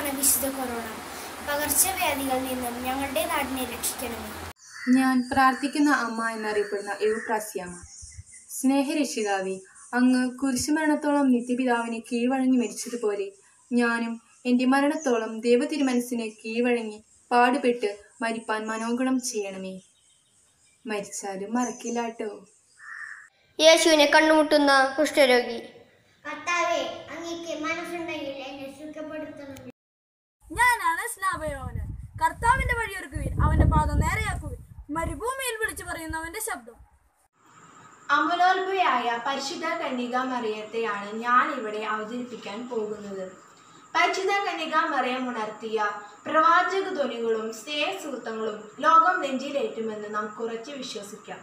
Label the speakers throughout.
Speaker 1: കാലമാണ് വിശുദ്ധ കൊറോണ പകർച്ചവ്യാധികളിൽ നിന്നും ഞങ്ങളുടെ നാടിനെ രക്ഷിക്കണമേ
Speaker 2: ഞാൻ പ്രാർത്ഥിക്കുന്ന അമ്മ എന്നറിയപ്പെടുന്ന എവുപ്രാസ്യാമ്മ സ്നേഹരക്ഷിതാവേ അങ്ങ് കുരിശുമരണത്തോളം നിത്യപിതാവിന് കീഴ്വഴങ്ങി മരിച്ചതുപോലെ ഞാനും എൻ്റെ മരണത്തോളം ദൈവതിരുമനസ്സിന് കീഴ്വഴങ്ങി പാടുപെട്ട് മരിപ്പാൻ മനോഗുണം ചെയ്യണമേ മരിച്ചാലും മറക്കില്ലാട്ടോ
Speaker 3: യേശുവിനെ കണ്ടുമുട്ടുന്ന കുഷ്ഠരോഗി
Speaker 1: കർത്താവേ അങ്ങേക്ക് മനസ്സുണ്ടെങ്കിൽ എന്നെ സുഖപ്പെടുത്തണം
Speaker 4: ഞാനാണ് സ്നാപയോന് കർത്താവിന്റെ വഴിയൊരുക്കുവിൻ അവന്റെ പാദം നേരെയാക്കുവിൻ മരുഭൂമിയിൽ വിളിച്ചു പറയുന്നവന്റെ ശബ്ദം
Speaker 2: അമലോത്ഭയായ പരിശുദ്ധ കന്യക മറിയത്തെയാണ് ഞാൻ ഇവിടെ അവതരിപ്പിക്കാൻ പോകുന്നത് പരിശുദ്ധ കന്യക മറിയം ഉണർത്തിയ പ്രവാചക ധ്വനികളും സ്നേഹസൂത്രങ്ങളും ലോകം നെഞ്ചിലേറ്റുമെന്ന് നാം കുറച്ച് വിശ്വസിക്കാം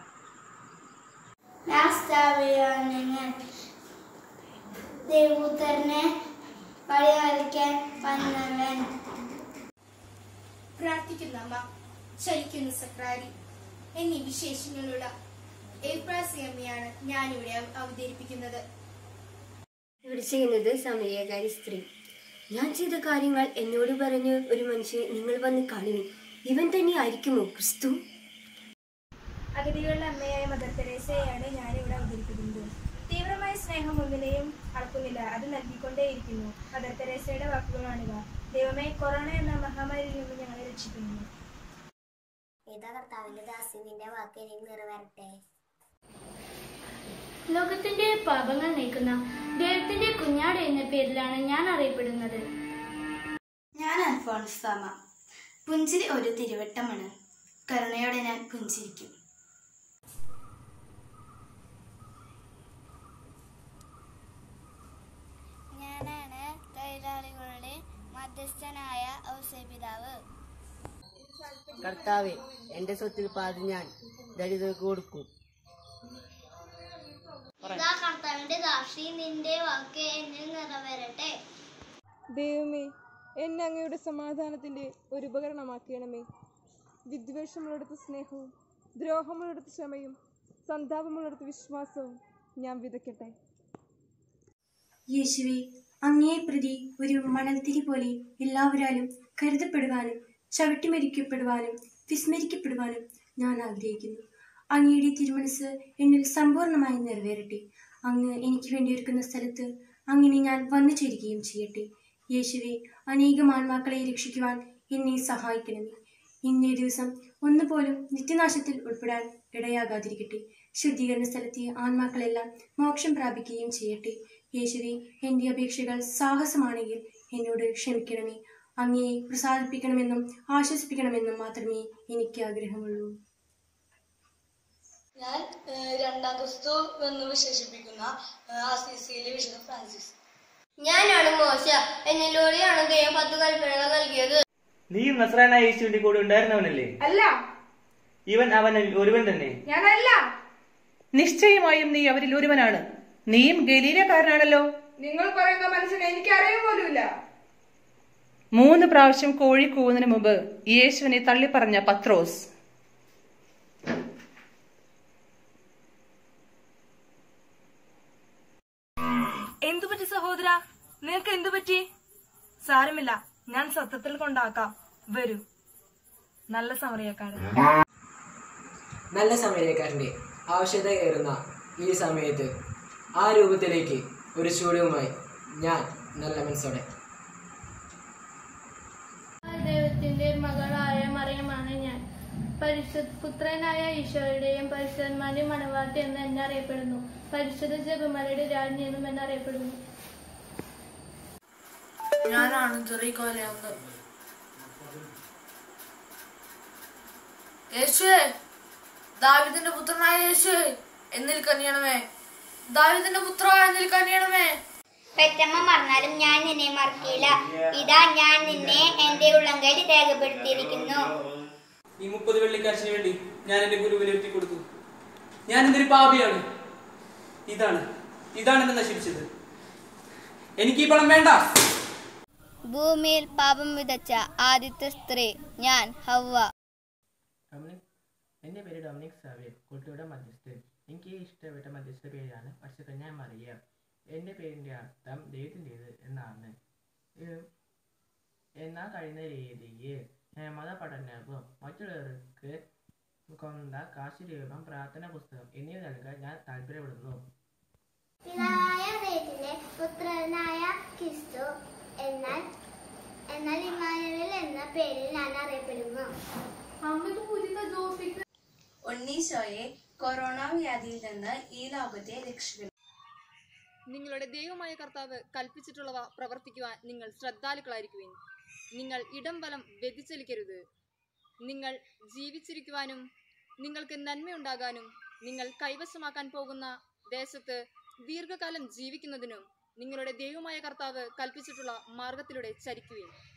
Speaker 1: ദേവൂത്തരനെ പരിപാലിക്കാൻ വന്നവൻ പ്രാർത്ഥിക്കുന്ന അമ്മ ചലിക്കുന്ന സക്രാരി എന്നീ വിശേഷങ്ങളുള്ള ഏപ്രാസിയമ്മയാണ് ഞാനിവിടെ അവ- അവതരിപ്പിക്കുന്നത്
Speaker 3: ഇവിടെ ചെയ്യുന്നത് സമയകാരി സ്ത്രീ ഞാൻ ചെയ്ത കാര്യങ്ങൾ എന്നോട് പറഞ്ഞ് ഒരു മനുഷ്യൻ നിങ്ങൾ വന്ന് കാണുവിൻ ഇവൻ തന്നെ ആയിരിക്കുമോ ക്രിസ്തു
Speaker 1: അഗതികളുടെ അമ്മയായ മദർ തെരേസയെയാണ് ഞാനിവിടെ അവതരിപ്പിക്കുന്നത് തീവ്രമായ സ്നേഹം ഒന്നിനെയും അളക്കുന്നില്ല അത് നൽകിക്കൊണ്ടേയിരിക്കുന്നു മദർ തെരേസയുടെ വാക്കുകളാണിവ ദൈവമേ കൊറോണ എന്ന മഹാമാരിയിൽ നിന്ന് ഞങ്ങളെ രക്ഷിക്കുന്നു
Speaker 3: ഏതാ കർത്താവിന്റെ ദാസ്യത്തിന്റെ വാക്ക് എനിക്ക് നിറവേറട്ടെ
Speaker 5: ലോകത്തിന്റെ പാപങ്ങൾ നീക്കുന്ന ദൈവത്തിന്റെ കുഞ്ഞാട് എന്ന പേരിലാണ് ഞാൻ അറിയപ്പെടുന്നത്
Speaker 1: ഞാൻ അൽഫോൺസാമ പുഞ്ചിരി ഒരു തിരുവട്ടമാണ് കരുണയോടെ ഞാൻ പുഞ്ചിരിക്കും ഞാനാണ് തൊഴിലാളികളുടെ മധ്യസ്ഥനായ ഔസേപിതാവ്
Speaker 6: കർത്താവെ എന്റെ സ്വത്തിൽ പാതി ഞാൻ ദരിദ്രർക്ക് കൊടുക്കും
Speaker 1: ഇതാ കർത്താവിന്റെ ദാക്ഷി നിന്റെ വാക്ക് എന്നിൽ നിറവേറട്ടെ
Speaker 4: ദൈവമേ എന്നെ അങ്ങയുടെ സമാധാനത്തിന്റെ ഒരു ഉപകരണമാക്കണമേ വിദ്വേഷമുള്ളിടത്ത് സ്നേഹവും ദ്രോഹമുള്ളിടത്ത് ക്ഷമയും സന്താപമുള്ളിടത്ത് വിശ്വാസവും ഞാൻ വിതയ്ക്കട്ടെ
Speaker 2: യേശുവെ അങ്ങയെ പ്രതി ഒരു മണൽത്തിരി പോലെ എല്ലാവരാലും കരുതപ്പെടുവാനും ചവിട്ടിമരിക്കപ്പെടുവാനും വിസ്മരിക്കപ്പെടുവാനും ഞാൻ ആഗ്രഹിക്കുന്നു അങ്ങയുടെ തിരുമനസ് എന്നിൽ സമ്പൂർണ്ണമായി നിറവേറട്ടെ അങ്ങ് എനിക്ക് വേണ്ടി ഒരുക്കുന്ന സ്ഥലത്ത് അങ്ങനെ ഞാൻ വന്നു ചേരുകയും ചെയ്യട്ടെ യേശുവെ അനേകം ആത്മാക്കളെ രക്ഷിക്കുവാൻ എന്നെ സഹായിക്കണമേ ഇന്നേ ദിവസം ഒന്നുപോലും നിത്യനാശത്തിൽ ഉൾപ്പെടാൻ ഇടയാകാതിരിക്കട്ടെ ശുദ്ധീകരണ സ്ഥലത്തെ ആത്മാക്കളെല്ലാം മോക്ഷം പ്രാപിക്കുകയും ചെയ്യട്ടെ യേശുവെ എൻ്റെ അപേക്ഷകൾ സാഹസമാണെങ്കിൽ എന്നോട് ക്ഷമിക്കണമേ അങ്ങയെ പ്രസാദിപ്പിക്കണമെന്നും ആശ്വസിപ്പിക്കണമെന്നും മാത്രമേ എനിക്ക് ആഗ്രഹമുള്ളൂ
Speaker 7: ഞാൻ ഏഹ്, രണ്ടാം ക്രിസ്തു എന്ന് വിശേഷിപ്പിക്കുന്ന ഏഹ്, അസീസിയിലെ വിശുദ്ധ ഫ്രാൻസിസ്
Speaker 3: ഞാനാണ് മോശ എന്നിലൂടെയാണ് ദൈവം പത്ത് കൽപ്പനകൾ നൽകിയത്
Speaker 8: നീയും നസ്രാനായ യേശുവിന്റെ കൂടെ ഉണ്ടായിരുന്നവനല്ലേ
Speaker 4: അല്ല
Speaker 8: ഇവൻ അവനിൽ ഒരുവൻ തന്നെ
Speaker 4: ഞാനല്ല
Speaker 9: നിശ്ചയമായും നീ അവരിൽ ഒരുവനാണ് നീയും ഗലീലക്കാരനാണല്ലോ
Speaker 4: നിങ്ങൾ പറയുന്ന മനുഷ്യനെ എനിക്ക് അറിയാൻ പോലുമില്ല
Speaker 9: മൂന്ന് പ്രാവശ്യം കോഴി കൂവുന്നതിന് മുമ്പ് യേശുവിനെ തള്ളിപ്പറഞ്ഞ പത്രോസ്
Speaker 4: എന്തു പറ്റി സഹോദര നിനക്ക് എന്തു പറ്റി സാരമില്ല ഞാൻ സത്യത്തിൽ കൊണ്ടാക്കാം വരൂ നല്ല സമറിയക്കാരൻ
Speaker 6: നല്ല സമയക്കാരന്റെ ആവശ്യതയേറുന്ന ഈ സമയത്ത് ആ രൂപത്തിലേക്ക് ഒരു ചൂടുവുമായി ഞാൻ നല്ല മനസ്സോടെ
Speaker 5: ദൈവത്തിന്റെ മകളായ മറിയമാണ് ഞാൻ പരിശുദ്ധ പുത്രനായ ഈശോയുടെയും പരിശുദ്ധന്മാരുടെയും മണവാട്ടി എന്ന് എന്നെ അറിയപ്പെടുന്നു പരിശുദ്ധ ജപമലയുടെ രാജ്ഞി എന്നും എന്നെ അറിയപ്പെടുന്നു
Speaker 4: ഞാനാണ് ചെറിയ യേശുവേ ദാവിദിന്റെ പുത്രനായ യേശുവേ എന്നിൽ കനിയണമേ ദാവിദിന്റെ പുത്ര എന്നിൽ കനിയണമേ
Speaker 1: പെറ്റമ്മ മറന്നാലും ഞാൻ നിന്നെ മറക്കില്ല ഇതാ ഞാൻ നിന്നെ എന്റെ ഉള്ളങ്കയിൽ രേഖപ്പെടുത്തിയിരിക്കുന്നു
Speaker 10: ഈ മുപ്പത് വെള്ളിക്കാശിന് വേണ്ടി ഞാൻ എന്റെ ഗുരുവിനെ എത്തി കൊടുത്തു ഞാൻ എന്തൊരു പാപിയാണ് ഇതാണ് ഇതാണ് എന്നെ നശിപ്പിച്ചത് എനിക്ക് ഈ പണം വേണ്ട
Speaker 1: ഭൂമിയിൽ പാപം വിതച്ച ആദ്യത്തെ സ്ത്രീ ഞാൻ ഹവ്വ
Speaker 6: ഡൊമിനിക് എൻ്റെ പേര് ഡൊമിനിക് സാവിയർ കുട്ടിയുടെ മധ്യസ്ഥൻ എനിക്ക് ഇഷ്ടപ്പെട്ട മധ്യസ്ഥ പേരാണ് വർഷക്കന്യ മറിയ എൻ്റെ പേരിൻ്റെ അർത്ഥം ദൈവത്തിൻ്റേത് എന്നാണ് ഇത് എന്നാൽ കഴിയുന്ന രീതിയിൽ മത പഠനവും മറ്റുള്ളവർക്ക് കൊണ്ട കാശ് രൂപം പ്രാർത്ഥന പുസ്തകം എന്നിവ നൽകാൻ ഞാൻ താല്പര്യപ്പെടുന്നു
Speaker 11: പിതാവായ ദൈവത്തിന്റെ പുത്രനായ ക്രിസ്തു എന്നാൽ എന്നാൽ ഇമ്മാനുവൽ എന്ന പേരിൽ ഞാൻ അറിയപ്പെടുന്നു
Speaker 12: ഉണ്ണീശോയെ കൊറോണ വ്യാധിയിൽ നിന്ന് ഈ ലോകത്തെ രക്ഷിക്കുന്നു
Speaker 13: നിങ്ങളുടെ ദൈവമായ കർത്താവ് കൽപ്പിച്ചിട്ടുള്ളവ പ്രവർത്തിക്കുവാൻ നിങ്ങൾ ശ്രദ്ധാലുക്കളായിരിക്കുവിൻ നിങ്ങൾ ഇടം വലം വ്യതിചലിക്കരുത് നിങ്ങൾ ജീവിച്ചിരിക്കുവാനും നിങ്ങൾക്ക് നന്മയുണ്ടാകാനും നിങ്ങൾ കൈവശമാക്കാൻ പോകുന്ന ദേശത്ത് ദീർഘകാലം ജീവിക്കുന്നതിനും നിങ്ങളുടെ ദൈവമായ കർത്താവ് കൽപ്പിച്ചിട്ടുള്ള മാർഗത്തിലൂടെ ചരിക്കുവിൻ